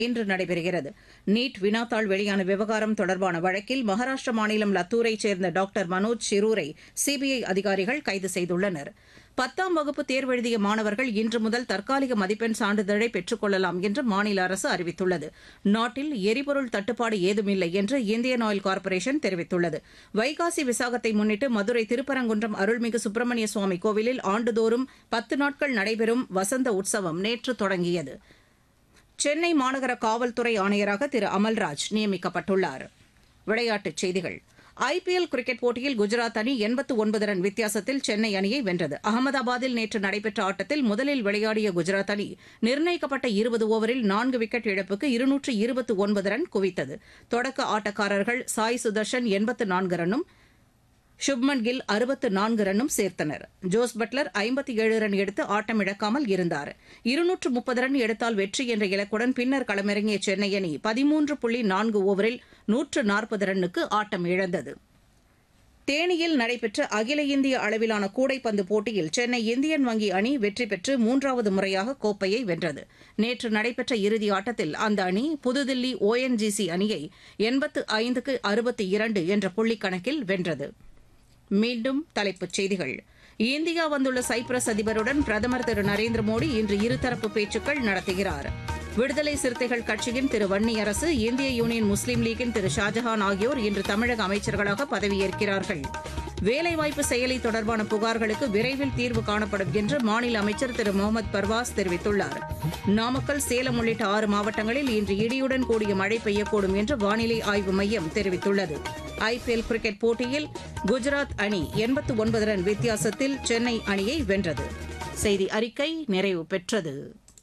இன்று நடைபெறுகிறது நீட் வினாத்தாள் வெளியான விவகாரம் தொடர்பான வழக்கில் மகாராஷ்டிர மாநிலம் லத்தூரைச் சேர்ந்த டாக்டர் மனோஜ் சிரூரை சிபிஐ அதிகாரிகள் கைது செய்துள்ளனர் பத்தாம் வகுப்பு தேர்வெழுதிய மாணவர்கள் இன்று முதல் தற்காலிக மதிப்பெண் சான்றிதழை பெற்றுக் கொள்ளலாம் என்று மாநில அரசு அறிவித்துள்ளது நாட்டில் எரிபொருள் தட்டுப்பாடு ஏதுமில்லை என்று இந்தியன் ஆயில் கார்ப்பரேஷன் தெரிவித்துள்ளது வைகாசி விசாகத்தை முன்னிட்டு மதுரை திருப்பரங்குன்றம் அருள்மிகு சுப்பிரமணிய சுவாமி கோவிலில் ஆண்டுதோறும் பத்து நாட்கள் நடைபெறும் வசந்த உற்சவம் நேற்று தொடங்கியது சென்னை மாநகர காவல்துறை ஆணையராக திரு அமல்ராஜ் நியமிக்கப்பட்டுள்ளார் விளையாட்டுச் செய்திகள் ஐபிஎல் கிரிக்கெட் போட்டியில் குஜராத் அணி எண்பத்து ஒன்பது ரன் வித்தியாசத்தில் சென்னை அணியை வென்றது அகமதாபாத்தில் நேற்று நடைபெற்ற ஆட்டத்தில் முதலில் விளையாடிய குஜராத் அணி நிர்ணயிக்கப்பட்ட இருபது ஓவரில் நான்கு விக்கெட் இழப்புக்கு இருநூற்று இருபத்து ஒன்பது ரன் குவித்தது தொடக்க ஆட்டக்காரர்கள் சாய் சுதர்ஷன் எண்பத்து நான்கு ரன்னும் சுப்மன் கில் அறுபத்து நான்கு ரன்னும் சேர்த்தனர் ஜோஸ் பட்லர் ஐம்பத்தி ஏழு ரன் எடுத்து ஆட்டம் இழக்காமல் இருந்தார் இருநூற்று முப்பது ரன் எடுத்தால் வெற்றி என்ற இலக்குடன் பின்னர் களமிறங்கிய சென்னை அணி பதிமூன்று புள்ளி நான்கு ஓவரில் நூற்று நாற்பது ரன்னுக்கு ஆட்டம் இழந்தது தேனியில் நடைபெற்ற அகில இந்திய அளவிலான கூடைப்பந்து போட்டியில் சென்னை இந்தியன் வங்கி அணி வெற்றி பெற்று மூன்றாவது முறையாக கோப்பையை வென்றது நேற்று நடைபெற்ற இறுதி ஆட்டத்தில் அந்த அணி புதுதில்லி ஓஎன்ஜிசி அணியை எண்பத்து ஐந்துக்கு அறுபத்தி இரண்டு என்ற புள்ளிக்கணக்கில் வென்றது மீண்டும் தலைப்புச் செய்திகள் இந்தியா வந்துள்ள சைப்ரஸ் அதிபருடன் பிரதமர் திரு நரேந்திர மோடி இன்று இருதரப்பு பேச்சுக்கள் நடத்துகிறார் விடுதலை சிறுத்தைகள் கட்சியின் திரு வன்னியரசு இந்திய யூனியன் முஸ்லீம் லீக்கின் திரு ஷாஜஹான் ஆகியோர் இன்று தமிழக அமைச்சர்களாக பதவியேற்கிறார்கள் வேலைவாய்ப்பு செயலி தொடர்பான புகார்களுக்கு விரைவில் தீர்வு காணப்படும் என்று மாநில அமைச்சர் திரு முகமது பர்வாஸ் தெரிவித்துள்ளார் நாமக்கல் சேலம் உள்ளிட்ட ஆறு மாவட்டங்களில் இன்று இடியுடன் கூடிய மழை பெய்யக்கூடும் என்று வானிலை ஆய்வு மையம் தெரிவித்துள்ளது ஐபிஎல் கிரிக்கெட் போட்டியில் குஜராத் அணி எண்பத்து ஒன்பது ரன் வித்தியாசத்தில் சென்னை அணியை வென்றது செய்தி அறிக்கை நிறைவு பெற்றது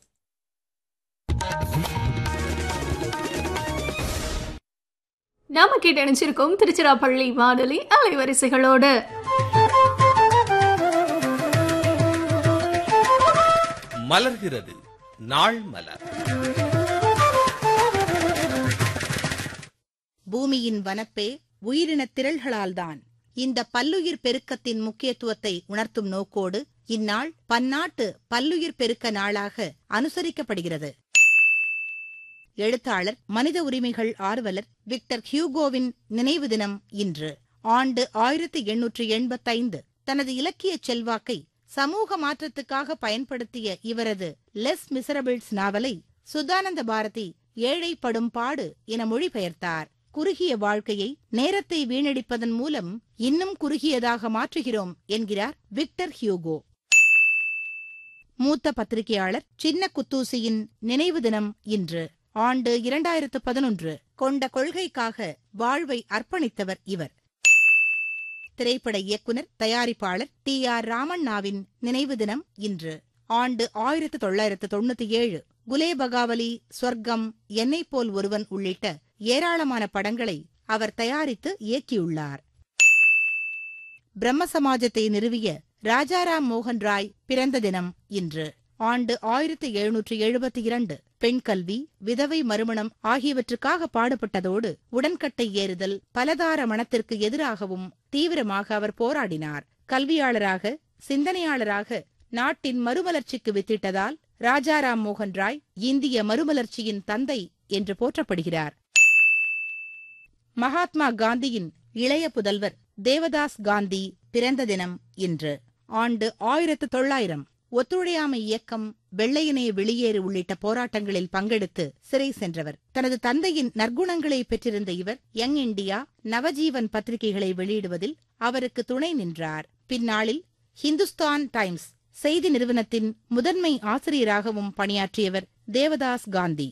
நாம கேட்டு அணிச்சிருக்கோம் திருச்சிராப்பள்ளி வானொலி அலைவரிசைகளோடு மலர்கிறது நாள் மலர் பூமியின் வனப்பே உயிரினத் திரள்களால்தான் இந்த பல்லுயிர் பெருக்கத்தின் முக்கியத்துவத்தை உணர்த்தும் நோக்கோடு இந்நாள் பன்னாட்டு பல்லுயிர் பெருக்க நாளாக அனுசரிக்கப்படுகிறது எழுத்தாளர் மனித உரிமைகள் ஆர்வலர் விக்டர் ஹியூகோவின் நினைவு தினம் இன்று ஆண்டு ஆயிரத்தி எண்ணூற்று எண்பத்தைந்து தனது இலக்கிய செல்வாக்கை சமூக மாற்றத்துக்காக பயன்படுத்திய இவரது லெஸ் மிசரபிள்ஸ் நாவலை சுதானந்த பாரதி ஏழை படும் பாடு என மொழிபெயர்த்தார் குறுகிய வாழ்க்கையை நேரத்தை வீணடிப்பதன் மூலம் இன்னும் குறுகியதாக மாற்றுகிறோம் என்கிறார் விக்டர் ஹியூகோ மூத்த பத்திரிகையாளர் சின்ன குத்தூசியின் நினைவு தினம் இன்று ஆண்டு இரண்டாயிரத்து பதினொன்று கொண்ட கொள்கைக்காக வாழ்வை அர்ப்பணித்தவர் இவர் திரைப்பட இயக்குனர் தயாரிப்பாளர் டி ஆர் ராமண்ணாவின் நினைவு தினம் இன்று ஆண்டு ஆயிரத்து தொள்ளாயிரத்து தொண்ணூத்தி ஏழு குலே பகாவலி சொர்க்கம் என்னை போல் ஒருவன் உள்ளிட்ட ஏராளமான படங்களை அவர் தயாரித்து இயக்கியுள்ளார் பிரம்ம சமாஜத்தை நிறுவிய ராஜாராம் மோகன் ராய் பிறந்த தினம் இன்று ஆண்டு ஆயிரத்து எழுநூற்று எழுபத்தி இரண்டு பெண் கல்வி விதவை மறுமணம் ஆகியவற்றுக்காக பாடுபட்டதோடு உடன்கட்டை ஏறுதல் பலதார மனத்திற்கு எதிராகவும் தீவிரமாக அவர் போராடினார் கல்வியாளராக சிந்தனையாளராக நாட்டின் மறுமலர்ச்சிக்கு வித்திட்டதால் ராஜாராம் மோகன் ராய் இந்திய மறுமலர்ச்சியின் தந்தை என்று போற்றப்படுகிறார் மகாத்மா காந்தியின் இளைய புதல்வர் தேவதாஸ் காந்தி பிறந்த தினம் இன்று ஆண்டு ஆயிரத்து தொள்ளாயிரம் ஒத்துழையாமை இயக்கம் வெள்ளையனே வெளியேறு உள்ளிட்ட போராட்டங்களில் பங்கெடுத்து சிறை சென்றவர் தனது தந்தையின் நற்குணங்களை பெற்றிருந்த இவர் யங் இண்டியா நவஜீவன் பத்திரிகைகளை வெளியிடுவதில் அவருக்கு துணை நின்றார் பின்னாளில் ஹிந்துஸ்தான் டைம்ஸ் செய்தி நிறுவனத்தின் முதன்மை ஆசிரியராகவும் பணியாற்றியவர் தேவதாஸ் காந்தி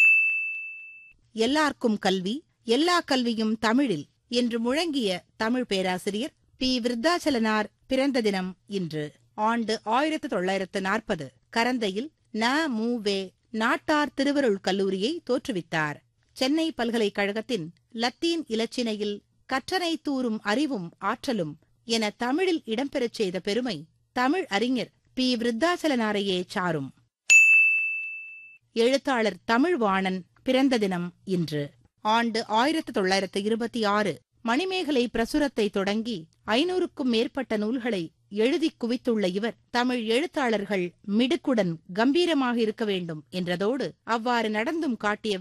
எல்லார்க்கும் கல்வி எல்லா கல்வியும் தமிழில் என்று முழங்கிய தமிழ் பேராசிரியர் பி விருத்தாச்சலனார் பிறந்த தினம் இன்று ஆண்டு ஆயிரத்து தொள்ளாயிரத்து நாற்பது கரந்தையில் ந மு வே நாட்டார் திருவருள் கல்லூரியை தோற்றுவித்தார் சென்னை பல்கலைக்கழகத்தின் லத்தீன் இலச்சினையில் கற்றனை தூறும் அறிவும் ஆற்றலும் என தமிழில் இடம்பெறச் செய்த பெருமை தமிழ் அறிஞர் பி விருத்தாச்சலனாரையே சாரும் எழுத்தாளர் தமிழ்வாணன் பிறந்த தினம் இன்று ஆண்டு ஆயிரத்து தொள்ளாயிரத்து இருபத்தி ஆறு மணிமேகலை பிரசுரத்தை தொடங்கி ஐநூறுக்கும் மேற்பட்ட நூல்களை எழுதிக் குவித்துள்ள இவர் தமிழ் எழுத்தாளர்கள் மிடுக்குடன் கம்பீரமாக இருக்க வேண்டும் என்றதோடு அவ்வாறு நடந்தும் காட்டியவர்